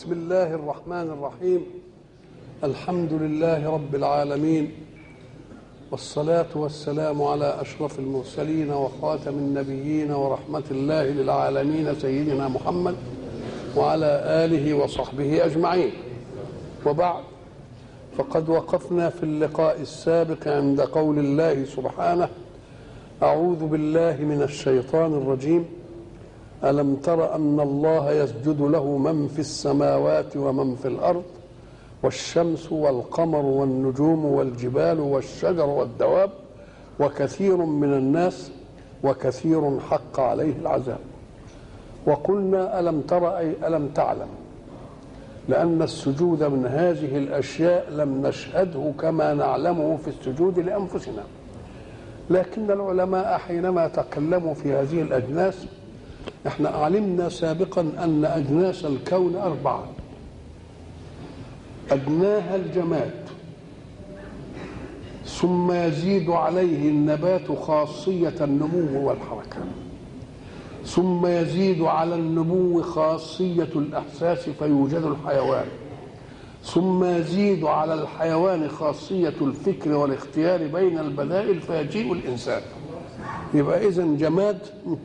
بسم الله الرحمن الرحيم الحمد لله رب العالمين والصلاة والسلام على أشرف المرسلين وخاتم النبيين ورحمة الله للعالمين سيدنا محمد وعلى آله وصحبه أجمعين وبعد فقد وقفنا في اللقاء السابق عند قول الله سبحانه أعوذ بالله من الشيطان الرجيم ألم تر أن الله يسجد له من في السماوات ومن في الأرض والشمس والقمر والنجوم والجبال والشجر والدواب وكثير من الناس وكثير حق عليه العذاب وقلنا ألم تر أي ألم تعلم لأن السجود من هذه الأشياء لم نشهده كما نعلمه في السجود لأنفسنا لكن العلماء حينما تكلموا في هذه الأجناس احنا علمنا سابقا أن أجناس الكون أربعة أدناها الجماد ثم يزيد عليه النبات خاصية النمو والحركة ثم يزيد على النمو خاصية الإحساس فيوجد الحيوان ثم يزيد على الحيوان خاصية الفكر والاختيار بين البدائل فيجيء الإنسان يبقى إذا جماد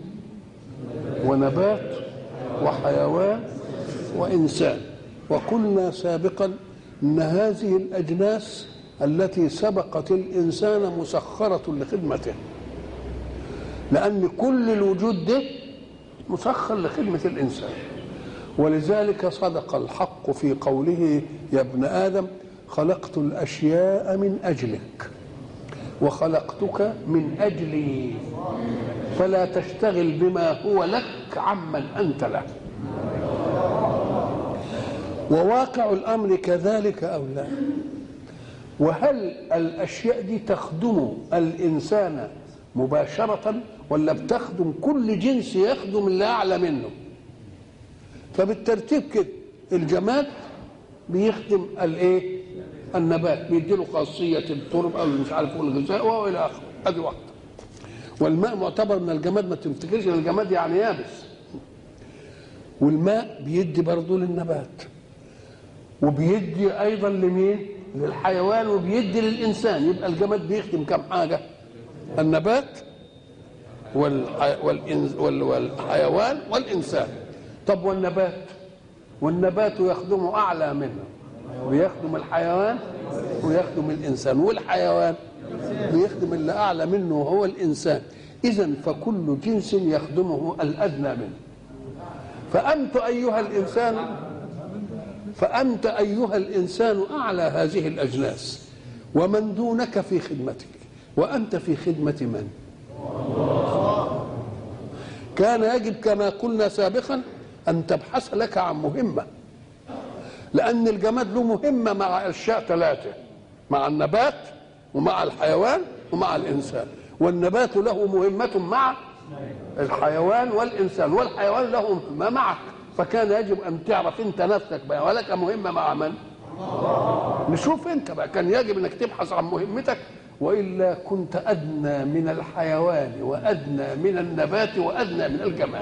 ونبات وحيوان وإنسان وقلنا سابقا أن هذه الأجناس التي سبقت الإنسان مسخرة لخدمته لأن كل الوجود ده مسخر لخدمة الإنسان ولذلك صدق الحق في قوله يا ابن آدم خلقت الأشياء من أجلك وخلقتك من أجلي فلا تشتغل بما هو لك عمن أنت له وواقع الأمر كذلك أو لا وهل الأشياء دي تخدم الإنسان مباشرة ولا بتخدم كل جنس يخدم اللي أعلى منه فبالترتيب كده الجماد بيخدم الايه النبات بيديله خاصيه الترب او مش عارف ايه الغذاء والى اخره ادي واحده والماء معتبر من الجماد ما تفتكرش ان الجماد يعني يابس والماء بيدي برضه للنبات وبيدي ايضا لمين للحيوان وبيدي للانسان يبقى الجماد بيخدم كم حاجه النبات والحيوان والانسان طب والنبات والنبات يخدم اعلى منه بيخدم الحيوان ويخدم الانسان والحيوان بيخدم اللي اعلى منه وهو الانسان اذا فكل جنس يخدمه الادنى منه فانت ايها الانسان فانت ايها الانسان اعلى هذه الاجناس ومن دونك في خدمتك وانت في خدمه من كان يجب كما قلنا سابقا أن تبحث لك عن مهمة لأن الجماد له مهمة مع أشياء ثلاثة مع النبات ومع الحيوان ومع الإنسان والنبات له مهمة مع الحيوان والإنسان والحيوان له مهمة معك فكان يجب أن تعرف أنت نفسك بقى ولك مهمة مع من؟ نشوف أنت بقى كان يجب أنك تبحث عن مهمتك والا كنت ادنى من الحيوان وادنى من النبات وادنى من الجماد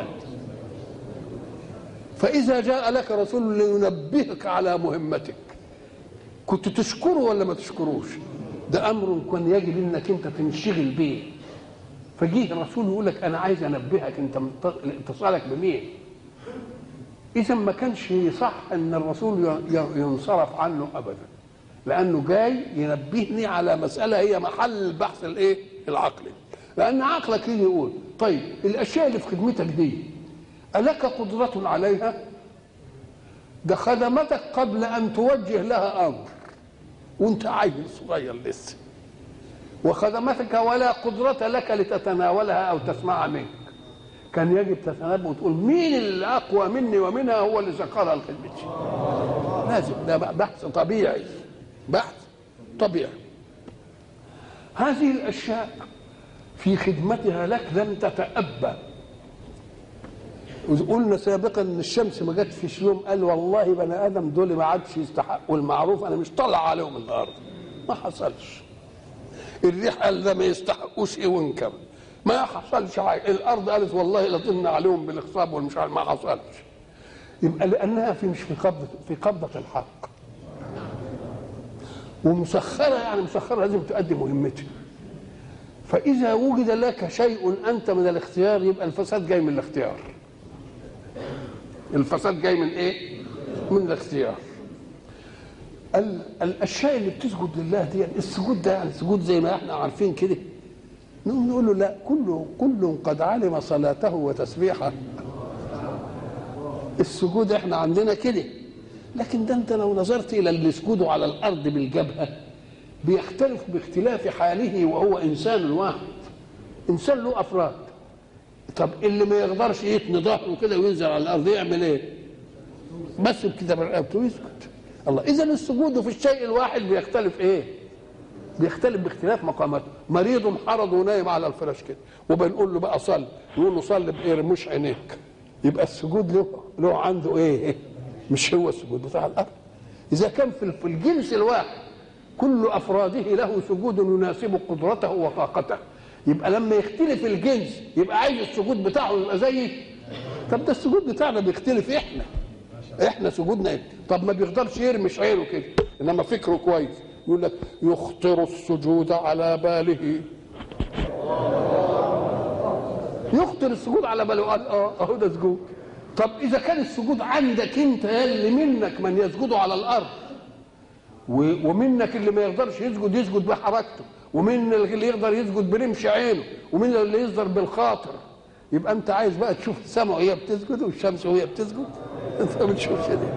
فاذا جاء لك رسول لينبهك على مهمتك كنت تشكره ولا ما تشكروش ده امر كان يجب انك انت تنشغل به فجيه الرسول يقول لك انا عايز انبهك انت اتصالك بمين اذا ما كانش صح ان الرسول ينصرف عنه ابدا لانه جاي ينبهني على مساله هي محل البحث الايه العقلي لان عقلك يجي يقول طيب الاشياء اللي في خدمتك دي الك قدره عليها ده خدمتك قبل ان توجه لها امر وانت عيل صغير لسه وخدمتك ولا قدرة لك لتتناولها أو تسمعها منك كان يجب تتنبه وتقول مين اللي أقوى مني ومنها هو اللي سخرها لخدمتي لازم ده بحث طبيعي بحث طبيعي هذه الاشياء في خدمتها لك لن تتأبى قلنا سابقا ان الشمس ما جت في يوم قال والله بني ادم دول ما عادش يستحقوا المعروف انا مش طالع عليهم النهارده ما حصلش الريح قال ده ما يستحقوش ايه وانكم ما حصلش حاجه الارض قالت والله لطلنا عليهم بالاخصاب والمش عارف ما حصلش يبقى لانها في مش في قبضه في قبضه الحق ومسخره يعني مسخره لازم تؤدي مهمتها فاذا وجد لك شيء انت من الاختيار يبقى الفساد جاي من الاختيار الفساد جاي من ايه من الاختيار ال- الاشياء اللي بتسجد لله دي السجود ده يعني سجود زي ما احنا عارفين كده نقوم نقول له لا كل كل قد علم صلاته وتسبيحه السجود احنا عندنا كده لكن ده انت لو نظرت الى اللي يسجدوا على الارض بالجبهه بيختلف باختلاف حاله وهو انسان واحد انسان له افراد طب اللي ما يقدرش يتني ظهره كده وينزل على الارض يعمل ايه؟ بس كده برقبته ويسكت الله اذا السجود في الشيء الواحد بيختلف ايه؟ بيختلف باختلاف مقاماته مريض محرض ونايم على الفراش كده وبنقول له بقى صلي يقول له صلي بايه مش عينيك يبقى السجود له له عنده ايه مش هو السجود بتاع الارض اذا كان في في الجنس الواحد كل افراده له سجود يناسب قدرته وطاقته يبقى لما يختلف الجنس يبقى عايز السجود بتاعه يبقى زي طب ده السجود بتاعنا بيختلف احنا احنا سجودنا ايه طب ما بيقدرش يرمش عينه كده انما فكره كويس يقول لك يخطر السجود على باله يخطر السجود على باله قال اه اهو ده سجود طب اذا كان السجود عندك انت يلي منك من يسجد على الارض و- ومنك اللي ما يقدرش يسجد يسجد بحركته ومن اللي يقدر يسجد برمش عينه ومن اللي يقدر بالخاطر يبقى انت عايز بقى تشوف السماء وهي بتسجد والشمس وهي بتسجد انت ما بتشوفش دي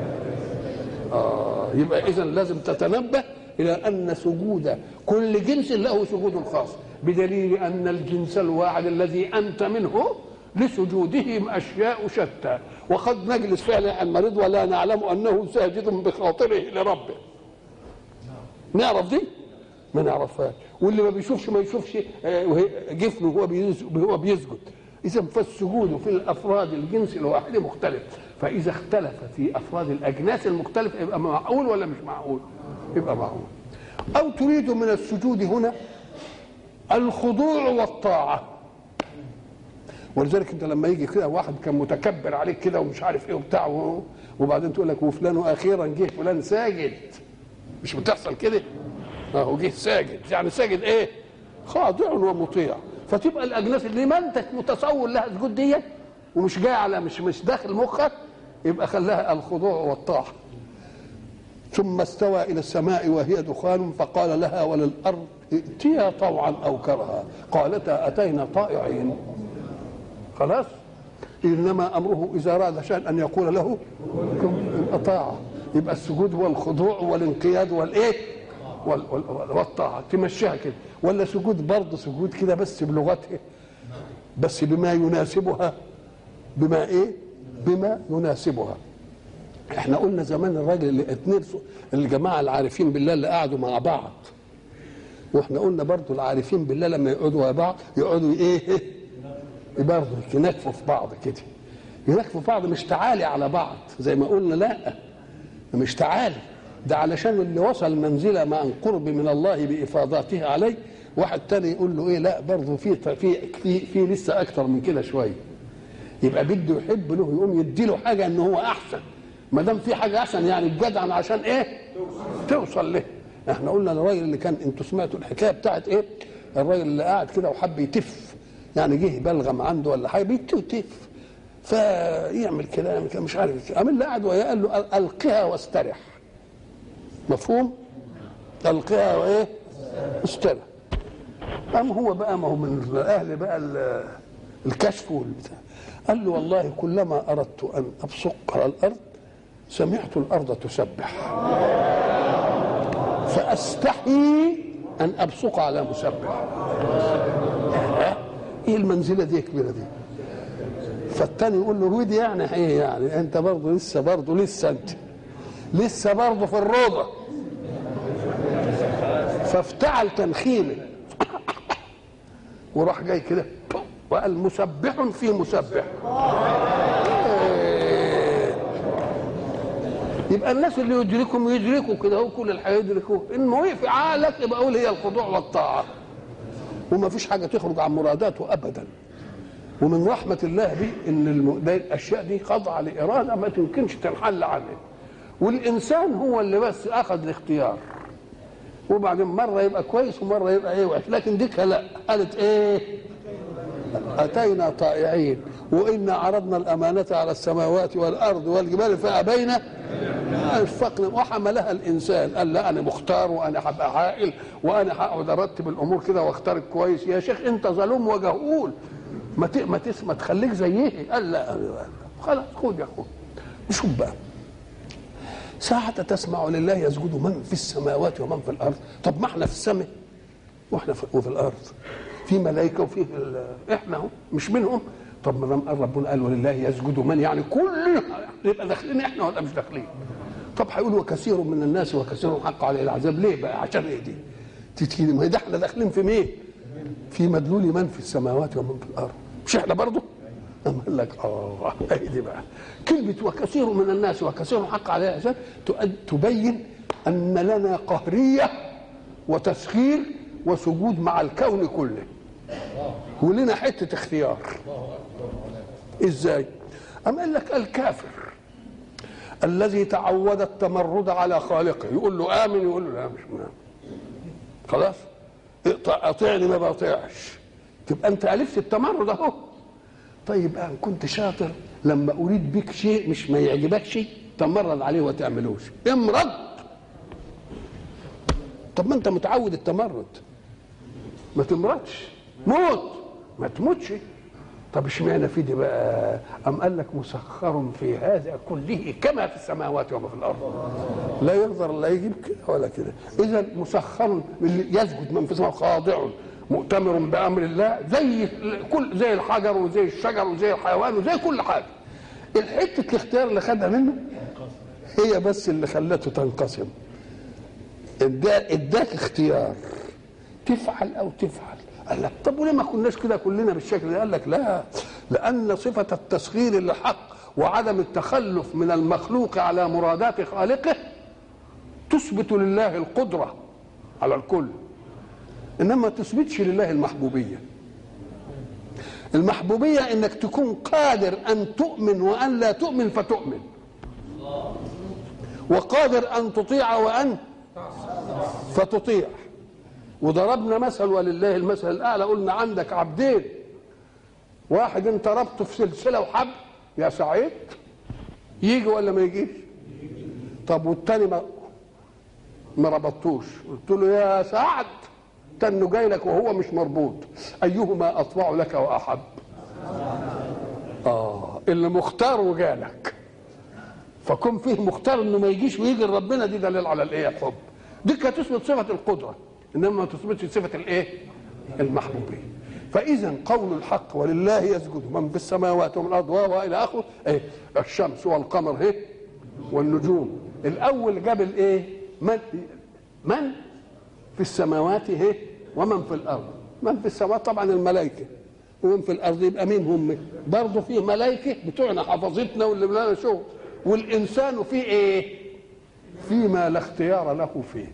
آه يبقى اذا لازم تتنبه الى ان سجود كل جنس له سجود خاص بدليل ان الجنس الواحد الذي انت منه لسجودهم اشياء شتى وقد نجلس فعلا عن مريض ولا نعلم انه ساجد بخاطره لربه نعرف دي ما نعرفهاش واللي ما بيشوفش ما يشوفش آه، وهي- جفنه هو بيسجد هو بيسجد اذا فالسجود في الافراد الجنس الواحد مختلف فاذا اختلف في افراد الاجناس المختلفه يبقى معقول ولا مش معقول يبقى معقول او تريد من السجود هنا الخضوع والطاعه ولذلك انت لما يجي كده واحد كان متكبر عليك كده ومش عارف ايه وبتاع و- وبعدين تقول لك وفلان اخيرا جه فلان ساجد مش بتحصل كده اهو جه ساجد يعني ساجد ايه خاضع ومطيع فتبقى الاجناس اللي ما انت متصور لها سجود ديت ومش جاي على مش مش داخل مخك يبقى خلاها الخضوع والطاعه ثم استوى الى السماء وهي دخان فقال لها وللارض ائتيا طوعا او كرها قالتا اتينا طائعين خلاص انما امره اذا اراد شيئا ان يقول له كن اطاعه يبقى السجود والخضوع والانقياد والايه وال- وال- والطاعه تمشيها كده ولا سجود برضه سجود كده بس بلغتها بس بما يناسبها بما ايه بما يناسبها احنا قلنا زمان الراجل اللي اتنين الجماعه العارفين بالله اللي قعدوا مع بعض واحنا قلنا برضو العارفين بالله لما يقعدوا مع بعض يقعدوا ايه برضه ينكفوا في بعض كده ينكفوا في بعض مش تعالي على بعض زي ما قلنا لا مش تعالي ده علشان اللي وصل منزلة مع قرب من الله بإفاضاته عليه واحد تاني يقول له ايه لا برضه في في في, في لسه اكتر من كده شويه يبقى بده يحب له يقوم يدي له حاجه ان هو احسن ما دام في حاجه احسن يعني الجدع عشان ايه توصل له احنا قلنا الراجل اللي كان انتوا سمعتوا الحكايه بتاعت ايه الراجل اللي قاعد كده وحب يتف يعني جه بلغم عنده ولا حاجه بيتف فيعمل كده يعمل كده مش عارف قام اللي قاعد وياه قال له القها واسترح مفهوم القها وايه استرح قام هو بقى ما هو من اهل بقى ال- الكشف والبتاع قال له والله كلما اردت ان ابصق على الارض سمعت الارض تسبح فاستحي ان ابصق على مسبح ايه المنزله دي كبيره دي فالتاني يقول له رودي يعني ايه يعني انت برضه لسه برضه لسه انت لسه برضه في الروضه فافتعل تنخيمه وراح جاي كده وقال مسبح في مسبح إيه. يبقى الناس اللي يدركهم يدركوا كده هو كل الحياه يدركوه ان وقف عقلك يبقى قول هي الخضوع والطاعه وما فيش حاجه تخرج عن مراداته ابدا ومن رحمة الله به إن الم... ده الأشياء دي خاضعة لإرادة ما تمكنش تنحل عنها والإنسان هو اللي بس أخذ الاختيار وبعدين مرة يبقى كويس ومرة يبقى إيه وحش لكن ديك لا قالت إيه أتينا طائعين وإنا عرضنا الأمانة على السماوات والأرض والجبال فأبين أشفقنا وحملها الإنسان قال لا أنا مختار وأنا هبقى عاقل وأنا هقعد أرتب الأمور كده وأختار كويس يا شيخ أنت ظلوم وجهول ما ت... ما, تس... ما تخليك زيه قال لا خلاص خد يا أخوي شوف بقى ساعة تسمع لله يسجد من في السماوات ومن في الأرض طب ما احنا في السماء واحنا في... وفي الأرض في ملائكة وفي ال... احنا هم مش منهم طب ما دام قال ربنا قال ولله يسجد من يعني كلنا يبقى داخلين احنا ولا مش داخلين طب هيقول وكثير من الناس وكثير حق عليه العذاب ليه بقى عشان ايه دي تتكلم ما ده احنا داخلين في مين في مدلول من في السماوات ومن في الارض مش احنا برضه أم قال لك اه ايه دي بقى كلمه وكثير من الناس وكثير حق عليه العذاب تبين ان لنا قهريه وتسخير وسجود مع الكون كله ولنا حته اختيار ازاي ام قال لك الكافر الذي تعود التمرد على خالقه يقول له امن يقول له لا مش مآمن خلاص اطيعني ما بطيعش تبقى انت الفت التمرد اهو طيب ان كنت شاطر لما اريد بك شيء مش ما يعجبكش تمرد عليه وما تعملوش امرض طب ما انت متعود التمرد ما تمرضش موت ما تموتش طب اشمعنى في دي بقى ام قال لك مسخر في هذا كله كما في السماوات وما في الارض لا يقدر لا يجيب كده ولا كده اذا مسخر يسجد من في السماء خاضع مؤتمر بامر الله زي كل زي الحجر وزي الشجر وزي الحيوان وزي كل حاجه الحته الاختيار اللي خدها منه هي بس اللي خلته تنقسم اداك اختيار تفعل او تفعل قال لك طب وليه ما كناش كده كلنا بالشكل ده قال لك لا لان صفه التسخير للحق وعدم التخلف من المخلوق على مرادات خالقه تثبت لله القدره على الكل انما ما تثبتش لله المحبوبيه المحبوبيه انك تكون قادر ان تؤمن وان لا تؤمن فتؤمن وقادر ان تطيع وان فتطيع وضربنا مثل ولله المثل الاعلى قلنا عندك عبدين واحد انت ربطه في سلسله وحبل يا سعيد يجي ولا ما يجيش طب والتاني ما ما ربطتوش قلت له يا سعد تنه جاي لك وهو مش مربوط ايهما اطوع لك واحب اه اللي مختار وجالك فكون فيه مختار انه ما يجيش ويجي لربنا دي دليل على الايه الحب دي كانت تثبت صفه القدره انما ما تثبتش صفه الايه المحبوبيه فاذا قول الحق ولله يسجد من في السماوات ومن الارض والى اخره ايه الشمس والقمر ايه والنجوم الاول جاب الايه من من في السماوات ايه ومن في الارض من في السماوات طبعا الملائكه ومن في الارض يبقى مين هم برضه في ملائكه بتوعنا حفظتنا واللي لنا شغل والانسان فيه ايه فيما لا اختيار له فيه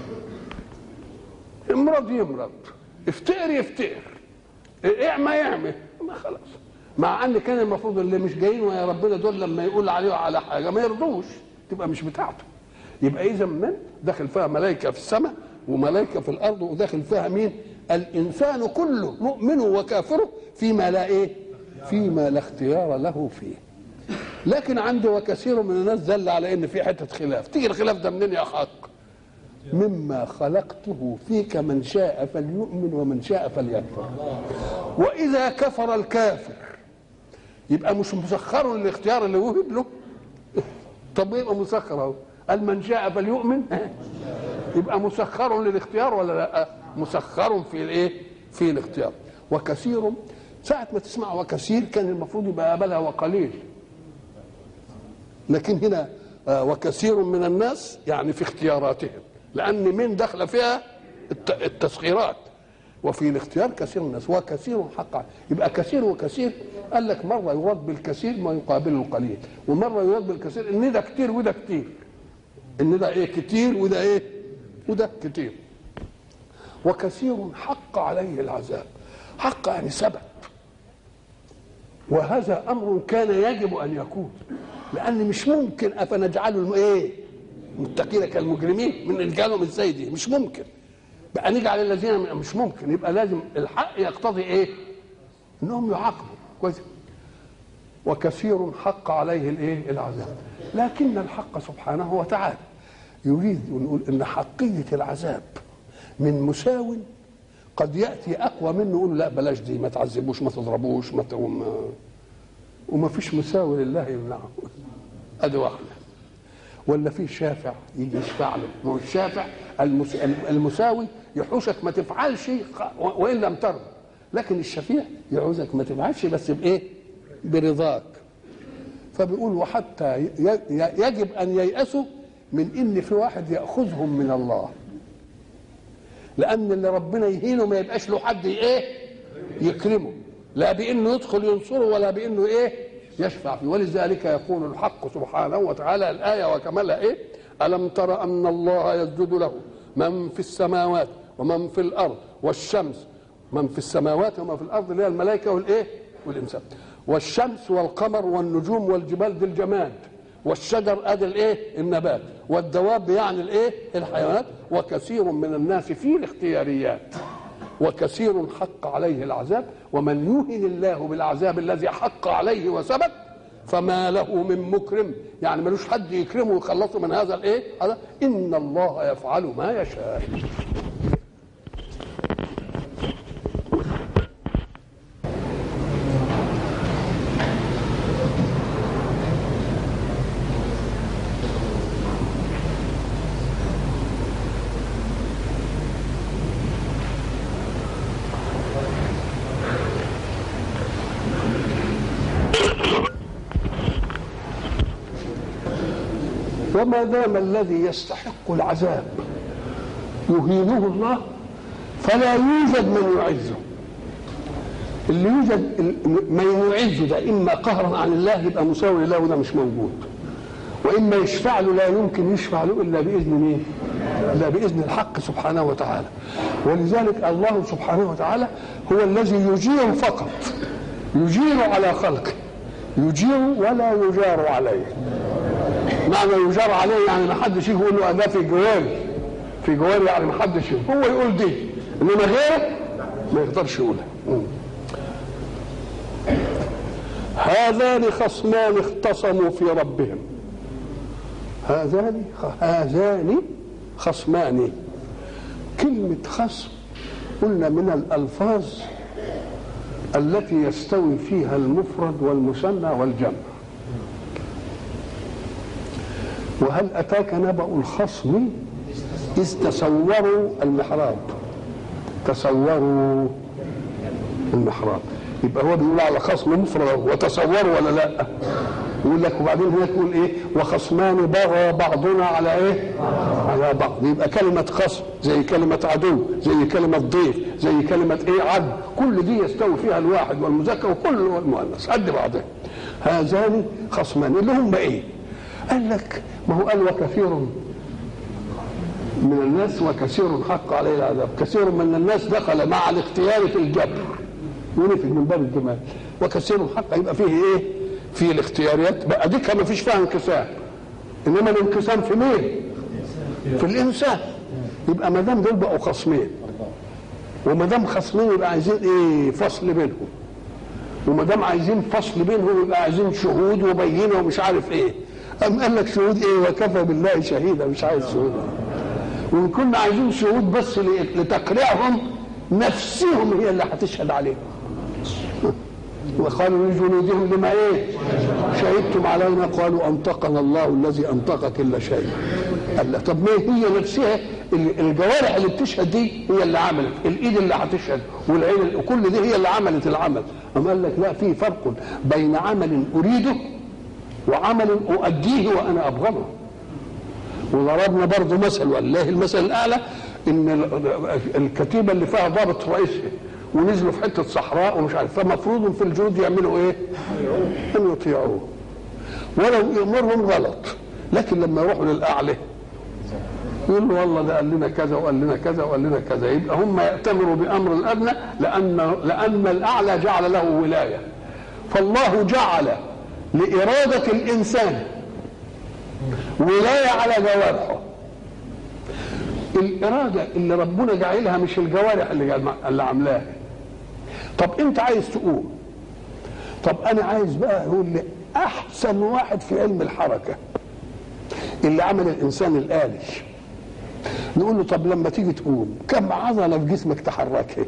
امرض يمرض افتقر يفتقر اعمى يعمى ما خلاص مع ان كان المفروض اللي مش جايين ويا ربنا دول لما يقول عليه على حاجه ما يرضوش تبقى مش بتاعته يبقى اذا من داخل فيها ملائكه في السماء وملائكه في الارض وداخل فيها مين الانسان كله مؤمنه وكافره فيما لا ايه فيما لا اختيار له فيه لكن عندي وكثير من الناس دل على ان في حته خلاف تيجي الخلاف ده منين يا حق مما خلقته فيك من شاء فليؤمن ومن شاء فليكفر واذا كفر الكافر يبقى مش مسخر للاختيار اللي وهب له طب يبقى مسخر اهو قال من شاء فليؤمن يبقى مسخر للاختيار ولا لا مسخر في الايه في الاختيار وكثير ساعة ما تسمع وكثير كان المفروض يبقى قبلها وقليل لكن هنا وكثير من الناس يعني في اختياراتهم لان من دخل فيها التسخيرات وفي الاختيار كثير من الناس وكثير حقا يبقى كثير وكثير قال لك مره يراد بالكثير ما يقابله القليل ومره يراد بالكثير ان ده كتير وده كتير ان ده ايه كتير وده ايه وده كتير وكثير حق عليه العذاب حق يعني ثبت وهذا امر كان يجب ان يكون لان مش ممكن افنجعل الم... ايه متقين كالمجرمين من رجالهم ازاي دي مش ممكن بقى نجعل الذين من... مش ممكن يبقى لازم الحق يقتضي ايه انهم يعاقبوا كويس وكثير حق عليه الايه العذاب لكن الحق سبحانه وتعالى يريد ونقول ان حقيه العذاب من مساو قد ياتي اقوى منه يقول لا بلاش دي ما تعذبوش ما تضربوش ما ت... وما, وما فيش مساوي لله يمنعه ادي واحده ولا في شافع يجي يشفع له ما هو الشافع المس... المساوي يحوشك ما تفعلش وان لم ترضى لكن الشفيع يعوزك ما تفعلش بس بايه برضاك فبيقول وحتى يجب ان ييأسوا من ان في واحد ياخذهم من الله لان اللي ربنا يهينه ما يبقاش له حد ايه يكرمه لا بانه يدخل ينصره ولا بانه ايه يشفع فيه ولذلك يقول الحق سبحانه وتعالى الايه وكملها ايه الم تر ان الله يسجد له من في السماوات ومن في الارض والشمس من في السماوات ومن في الارض اللي هي الملائكه والايه والانسان والشمس والقمر والنجوم والجبال دي الجماد والشجر ادي الايه النبات والدواب يعني الايه الحيوانات وكثير من الناس في الاختياريات وكثير حق عليه العذاب ومن يهن الله بالعذاب الذي حق عليه وثبت فما له من مكرم يعني ملوش حد يكرمه ويخلصه من هذا الايه هذا ان الله يفعل ما يشاء وما دام الذي يستحق العذاب يهينه الله فلا يوجد من يعزه اللي يوجد من يعزه ده اما قهرا عن الله يبقى مساوي له وده مش موجود واما يشفع له لا يمكن يشفع له الا باذن مين؟ الا باذن الحق سبحانه وتعالى ولذلك الله سبحانه وتعالى هو الذي يجير فقط يجير على خلقه يجير ولا يجار عليه معنى يجار عليه يعني ما حدش يجي يقول له ده في جواري في جواري يعني ما حدش هو يقول دي انما غيره ما يقدرش يقولها هذان خصمان اختصموا في ربهم هذان هذان خصمان كلمة خصم قلنا من الألفاظ التي يستوي فيها المفرد والمثنى والجمع وهل أتاك نبأ الخصم إذ تصوروا المحراب تصوروا المحراب يبقى هو بيقول على خصم مفرد وتصوروا ولا لا يقول لك وبعدين هي تقول ايه وخصمان بغى بعضنا على ايه على بعض يبقى كلمة خصم زي كلمة عدو زي كلمة ضيف زي كلمة ايه عد كل دي يستوي فيها الواحد والمذكر وكل المؤنث قد بعضها هذان خصمان اللي هم ايه قال لك ما هو قال وكثير من الناس وكثير حق عليه العذاب كثير من الناس دخل مع الاختيار في الجبر ونفذ من باب الجمال وكثير حق يبقى فيه ايه في الاختياريات بقى دي ما فيش فيها انقسام انما الانقسام في مين في الانسان يبقى ما دام دول بقوا خصمين وما دام خصمين يبقى عايزين ايه فصل بينهم وما دام عايزين فصل بينهم يبقى عايزين شهود وبينه ومش عارف ايه أم قال لك شهود ايه وكفى بالله شهيدا مش عايز شهود وان كنا عايزين شهود بس لتقريعهم نفسهم هي اللي هتشهد عليهم وقالوا لجنودهم لما ايه شهدتم علينا قالوا انطقنا الله الذي انطق كل شيء قال طب ما هي نفسها الجوارح اللي بتشهد دي هي اللي عملت الايد اللي هتشهد والعين وكل دي هي اللي عملت العمل اما قال لك لا في فرق بين عمل اريده وعمل اؤديه وانا ابغضه وضربنا برضه مثل والله المثل الاعلى ان الكتيبه اللي فيها ضابط رئيسها ونزلوا في حته صحراء ومش عارف فمفروض في الجنود يعملوا ايه؟ ان يطيعوه ولو يامرهم غلط لكن لما يروحوا للاعلى يقول له والله ده قال لنا كذا وقال لنا كذا وقال لنا كذا يبقى هم يأتمروا بامر الادنى لان لان الاعلى جعل له ولايه فالله جعل لإرادة الإنسان ولاية على جوارحه الإرادة اللي ربنا جعلها مش الجوارح اللي اللي عاملاها طب أنت عايز تقوم طب أنا عايز بقى يقول لي أحسن واحد في علم الحركة اللي عمل الإنسان الآلي نقول له طب لما تيجي تقوم كم عضلة في جسمك تحركها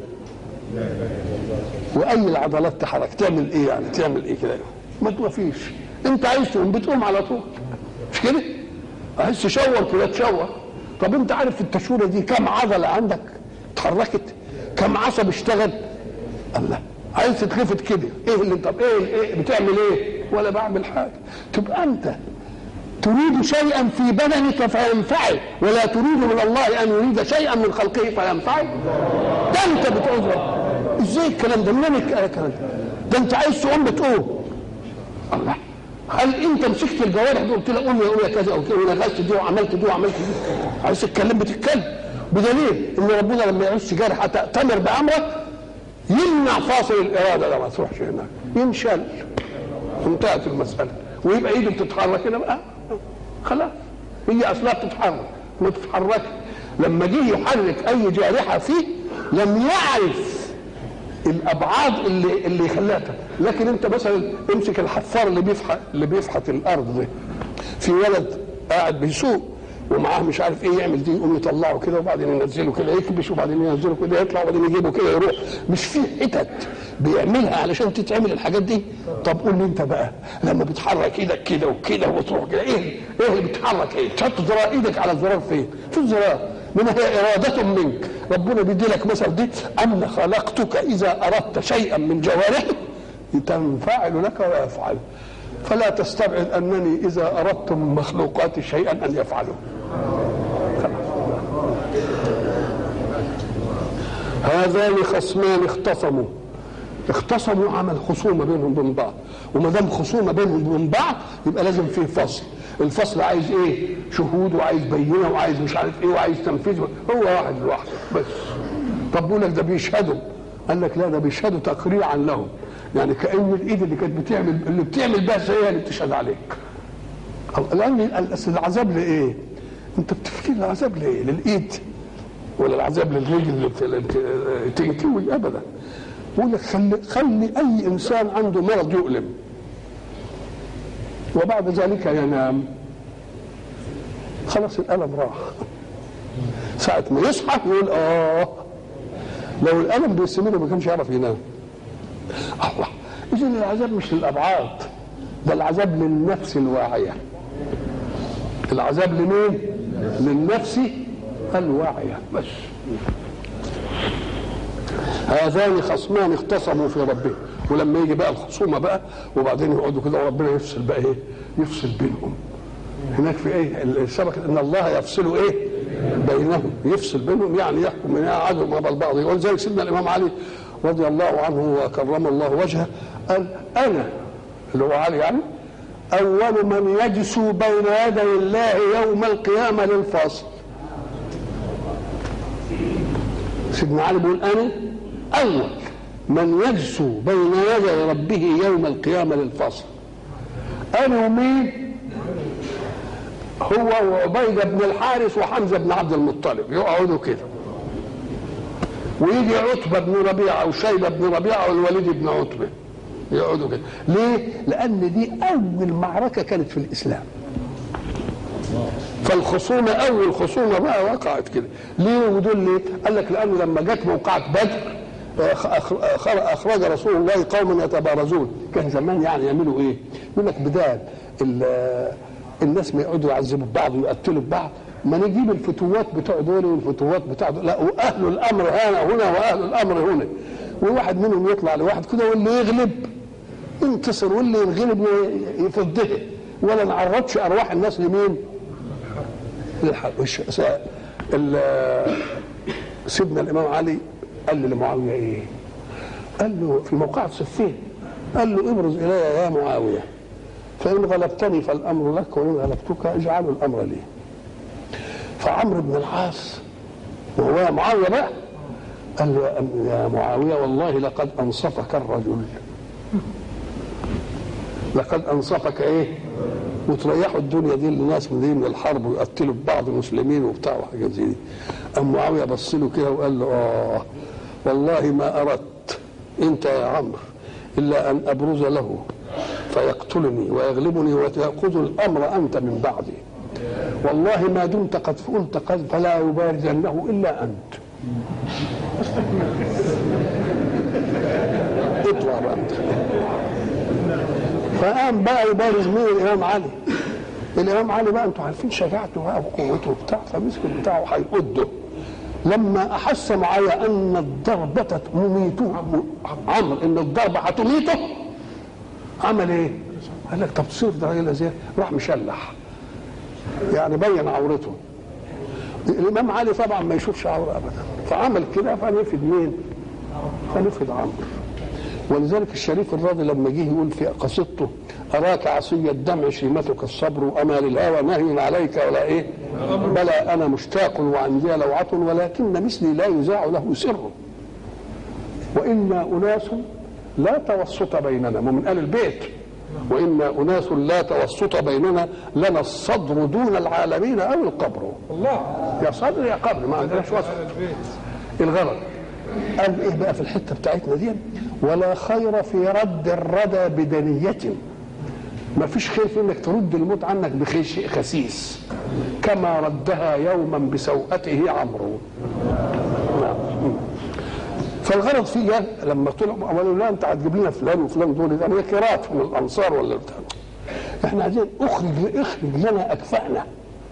واي العضلات تحرك تعمل ايه يعني تعمل ايه كده ما فيش انت عايز تقوم بتقوم على طول مش كده عايز تشور كده تشور طب انت عارف في التشوره دي كم عضله عندك اتحركت كم عصب اشتغل الله عايز تتلفت كده ايه اللي طب ايه, إيه بتعمل ايه ولا بعمل حاجه تبقى انت تريد شيئا في بدنك فينفعل ولا تريد من الله ان يريد شيئا من خلقه فينفعل ده انت بتعذر ازاي الكلام ده منين الكلام ده ده انت عايز تقوم بتقوم الله هل انت مسكت الجوارح دي قلت لها قوم يا قوم يا كذا او كده ونغزت دي وعملت دي وعملت دي عايز تتكلم بتتكلم بدليل ان ربنا لما يعوز جارحه تامر بامرك يمنع فاصل الاراده ده ما تروحش هناك ينشل انتهت المساله ويبقى ايده بتتحرك هنا بقى خلاص هي اصلها بتتحرك وتتحرك لما جه يحرك اي جارحه فيه لم يعرف الابعاد اللي اللي يخليها لكن انت مثلا امسك الحفار اللي بيفحت اللي بيفحت الارض ده في ولد قاعد بيسوق ومعاه مش عارف ايه يعمل دي يقوم يطلعه كده وبعدين ينزله كده يكبش وبعدين ينزله كده يطلع وبعدين يجيبه كده يروح مش في حتت بيعملها علشان تتعمل الحاجات دي طب قول لي انت بقى لما بتحرك ايدك كده وكده وتروح كده ايه ايه اللي بتحرك ايه تحط زرار ايدك على الزرار فين في الزرار من هي إرادة منك ربنا بيدي لك مثل دي أن خلقتك إذا أردت شيئا من جوارحك تنفعل لك ويفعل فلا تستبعد أنني إذا أردت من مخلوقاتي شيئا أن يفعله هذان خصمان اختصموا اختصموا عمل خصومة بينهم وبين بعض وما دام خصومة بينهم وبين بعض يبقى لازم فيه فصل الفصل عايز ايه شهود وعايز بينه وعايز مش عارف ايه وعايز تنفيذ هو واحد لوحده بس طب بيقول لك ده بيشهدوا قال لك لا ده بيشهدوا تقريعا لهم يعني كان الايد اللي كانت بتعمل اللي بتعمل بها هي اللي بتشهد عليك الان العذاب لايه انت بتفكر العذاب لايه للايد ولا العذاب للرجل تنكوي ابدا بيقول لك خلي خلي اي انسان عنده مرض يؤلم وبعد ذلك ينام خلاص الألم راح ساعة ما يصحى يقول آه لو الألم بيستمر ما كانش يعرف ينام الله إذا العذاب مش للأبعاد ده العذاب للنفس الواعية العذاب لمين؟ للنفس الواعية بس هذان خصمان اختصموا في ربهم ولما يجي بقى الخصومه بقى وبعدين يقعدوا كده وربنا يفصل بقى ايه؟ يفصل بينهم. هناك في ايه؟ السبق ان الله يفصل ايه؟ بينهم يفصل بينهم يعني يحكم من عدو مع البعض ولذلك سيدنا الامام علي رضي الله عنه وكرم الله وجهه قال انا اللي هو علي يعني اول من يجسو بين يدي الله يوم القيامه للفاصل. سيدنا علي بيقول انا اول من يجسو بين يدي ربه يوم القيامة للفصل أنا ومين هو وعبيدة بن الحارث وحمزة بن عبد المطلب يقعدوا كده ويجي عتبة بن ربيعة وشيبة بن ربيعة والوليد بن عتبة يقعدوا كده ليه؟ لأن دي أول معركة كانت في الإسلام فالخصومة أول خصومة بقى وقعت كده ليه ودول ليه؟ قال لك لأنه لما جت موقعة بدر اخرج رسول الله قوما يتبارزون كان زمان يعني يعملوا ايه يقول لك بدال الناس ما يقعدوا يعذبوا بعض ويقتلوا بعض ما نجيب الفتوات بتوع دول والفتوات بتاع دول لا واهل الامر هنا هنا واهل الامر هنا وواحد منهم يطلع لواحد كده واللي يغلب ينتصر واللي ينغلب يفضه ولا نعرضش ارواح الناس لمين؟ للحق سيدنا الامام علي قال لمعاويه ايه؟ قال له في موقعة صفين قال له ابرز الي يا معاويه فان غلبتني فالامر لك وان غلبتك اجعل الامر لي فعمرو بن العاص وهو معاويه بقى قال له يا معاويه والله لقد انصفك الرجل لقد انصفك ايه وتريحوا الدنيا دي للناس من دي من الحرب ويقتلوا بعض المسلمين وبتاع وحاجات زي دي قام معاويه بص له كده وقال له اه والله ما اردت انت يا عمرو الا ان ابرز له فيقتلني ويغلبني وتاخذ الامر انت من بعدي والله ما دمت قد قلت قد فلا يبارزنه الا انت اطلع بقى انت فقام بقى يبارز مين الامام علي الامام علي بقى انتوا عارفين شجاعته بقى وقوته وبتاع فمسك بتاعه هيقده لما احس معايا ان الضربه مميته عمرو ان الضربه هتميته عمل ايه؟ قال لك طب تصير ده راجل ازاي؟ راح مشلح يعني بين عورته الامام علي طبعا ما يشوفش عوره ابدا فعمل كده فنفد مين؟ فنفد عمرو ولذلك الشريف الراضي لما جه يقول في قصيدته اراك عصي الدمع شيمتك الصبر واما للهوى نهي عليك ولا ايه؟ بلى انا مشتاق وعندي لوعه ولكن مثلي لا يذاع له سر وانا اناس لا توسط بيننا ومن اهل البيت وانا اناس لا توسط بيننا لنا الصدر دون العالمين او القبر الله يا صدر يا قبر ما عندناش وسط الغرض قال ايه بقى في الحته بتاعتنا دي ولا خير في رد الردى بدنية ما فيش خير في انك ترد الموت عنك بشيء خسيس كما ردها يوما بسوءته عمرو نعم. فالغرض فيها لما طلعوا قالوا لا انت هتجيب لنا فلان وفلان دول يعني كرات من الانصار ولا بتاع احنا عايزين اخرج اخرج لنا اكفاءنا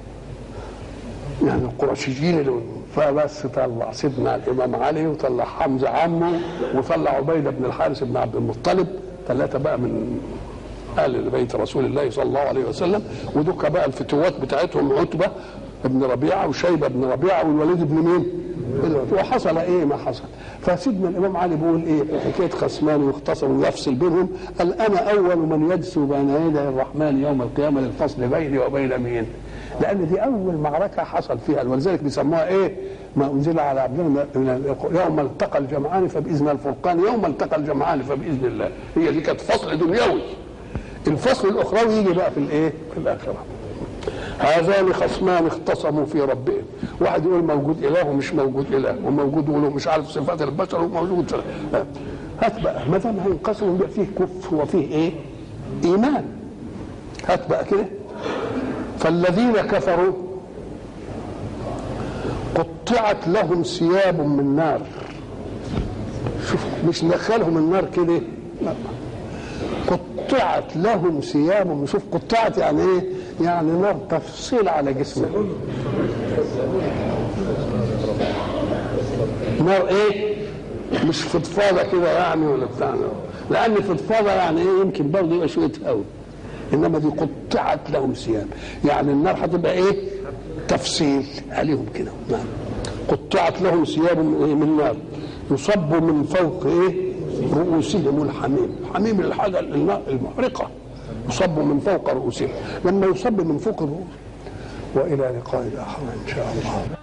يعني القرشيين اللي فبس طلع سيدنا الامام علي وطلع حمزه عمه وطلع عبيده بن الحارث بن عبد المطلب ثلاثه بقى من اهل بيت رسول الله صلى الله عليه وسلم ودك بقى الفتوات بتاعتهم عتبه بن ربيعه وشيبه بن ربيعه والوليد بن مين؟ وحصل ايه ما حصل فسيدنا الامام علي بيقول ايه في حكايه خصمان واختصموا ويفصل بينهم قال انا اول من يجسو بين يدي الرحمن يوم القيامه للفصل بيني وبين مين؟ لان دي اول معركه حصل فيها ولذلك بيسموها ايه؟ ما انزل على عبدنا من يوم التقى الجمعان فباذن الفرقان يوم التقى الجمعان فباذن الله هي دي كانت فصل دنيوي الفصل الاخروي يجي بقى في الايه؟ في الاخره هذان خصمان اختصموا في ربهم واحد يقول موجود اله ومش موجود اله وموجود يقول مش عارف صفات البشر وموجود هات بقى ما دام هينقسموا يبقى فيه كفر وفيه ايه؟ ايمان هات بقى كده فالذين كفروا قطعت لهم ثياب من نار شوف مش ندخلهم النار كده لا قطعت لهم ثياب شوف قطعت يعني ايه يعني نار تفصيل على جسمهم نار ايه مش فضفاضه كده يعني ولا بتاع لان فضفاضه يعني ايه يمكن برضه يبقى شويه هوا انما دي قطعت لهم ثياب يعني النار هتبقى ايه تفصيل عليهم كده نعم قطعت لهم ثياب من نار يصب من فوق ايه رؤوسهم الحميم حميم الحاجه المحرقه يصب من فوق رؤوسهم لما يصب من فوق الرؤوس والى لقاء اخر ان شاء الله